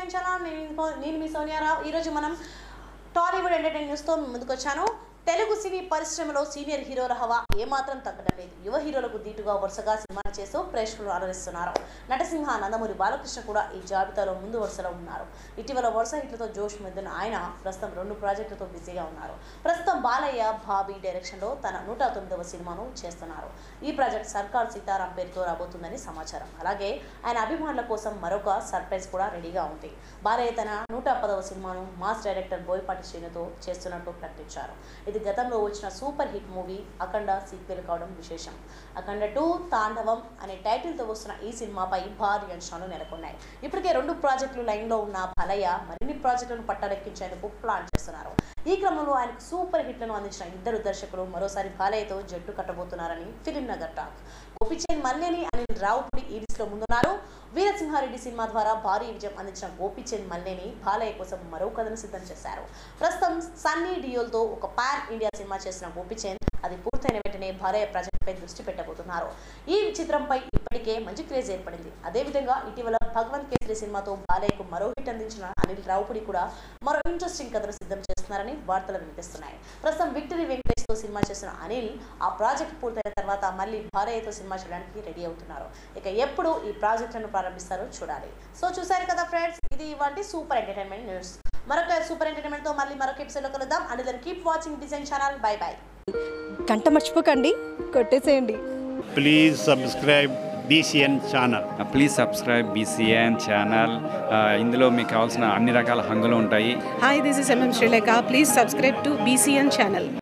Business channel నేను నేను మీ సోనియారావు ఈరోజు మనం టాలీవుడ్ ఎంటర్టైన్ న్యూస్తో ముందుకు వచ్చాను తెలుగు సినీ పరిశ్రమలో సీనియర్ హీరోల హవా ఏమాత్రం తగ్గడం లేదు యువ హీరోలకు దీటుగా వరుసగా సినిమాలు చేస్తూ ప్రేక్షకులు ఆదరిస్తున్నారు నటసింహ నందమూరి బాలకృష్ణ కూడా ఈ జాబితాలో ముందు వరుసలో ఉన్నారు ఇటీవల వరుస హిట్లతో జోష్ మెద్దిన ఆయన ప్రస్తుతం రెండు ప్రాజెక్టులతో బిజీగా ఉన్నారు ప్రస్తుతం బాలయ్య బాబీ డైరెక్షన్లో తన నూట తొమ్మిదవ సినిమాను చేస్తున్నారు ఈ ప్రాజెక్ట్ సర్కార్ సీతారాం పేరుతో రాబోతుందని సమాచారం అలాగే ఆయన అభిమానుల కోసం మరొక సర్ప్రైజ్ కూడా రెడీగా ఉంది బాలయ్య తన నూట పదవ సినిమాను మాస్ డైరెక్టర్ బోయపాటి శ్రీనుతో చేస్తున్నట్టు ప్రకటించారు ఇది గతంలో వచ్చిన super hit movie Akhanda sequel కావడం విశేషం అఖండ టూ తాండవం అనే టైటిల్తో వస్తున్న ఈ సినిమాపై భారీ అంచనాలు నెలకొన్నాయి ఇప్పటికే రెండు ప్రాజెక్టులు లైన్లో ఉన్న బాలయ్య మరిన్ని ప్రాజెక్టులను పట్టాలెక్కించేందుకు ప్లాన్ చేస్తున్నారు ఈ క్రమంలో ఆయనకు సూపర్ హిట్లను అందించిన ఇద్దరు దర్శకులు మరోసారి బాలయ్యతో జట్టు కట్టబోతున్నారని ఫిలిం నగర్ టాక్ గోపిచంద్ మల్లేని అనిల్ రావుపుడి ఈ లిస్టులో ముందున్నారు వీరసింహారెడ్డి సినిమా ద్వారా భారీ విజయం అందించిన గోపిచంద్ మల్లేని బాలయ్య కోసం మరో కథను సిద్ధం చేశారు ప్రస్తుతం సన్నీ డియోల్తో ఒక పాన్ ఇండియా సినిమా చేసిన గోపిచంద్ అది పూర్తయిన వెంటనే భారయ్య ప్రాజెక్టుపై దృష్టి పెట్టబోతున్నారు ఈ చిత్రంపై ఇప్పటికే మంచి క్రేజ్ ఏర్పడింది అదేవిధంగా ఇటీవల భగవంత్ కేసరి సినిమాతో బాలయ్యకు మరో హిట్ అందించిన అనిల్ రావుపుడి కూడా మరో ఇంట్రెస్టింగ్ కథను సిద్ధం చేస్తున్నారని వార్తలు వినిపిస్తున్నాయి ప్రస్తుతం విక్టరీ వెంకటేష్ తో సినిమా చేసిన అనిల్ ఆ ప్రాజెక్ట్ పూర్తయిన తర్వాత మళ్ళీ భారయ్యతో సినిమా చేయడానికి రెడీ అవుతున్నారు ఇక ఎప్పుడు ఈ ప్రాజెక్టులను ప్రారంభిస్తారో చూడాలి సో చూసారు కదా ఫ్రెండ్స్ ఇది ఇవాటి సూపర్ ఎంటర్టైన్మెంట్ న్యూస్ మరొక సూపర్ ఎంటర్టైన్మెంట్ తో మళ్ళీ మరొక ఎపిసోడ్ లో కలుద్దాం and then keep watching design channel bye bye గంట మర్చిపోకండి కొట్టేసేయండి please subscribe BCN channel. Please subscribe BCN channel ఇందులో మీకు కావాల్సిన అన్ని రకాల హంగులు ఉంటాయి Hi, this is MM Sri Lanka. Please subscribe to BCN channel.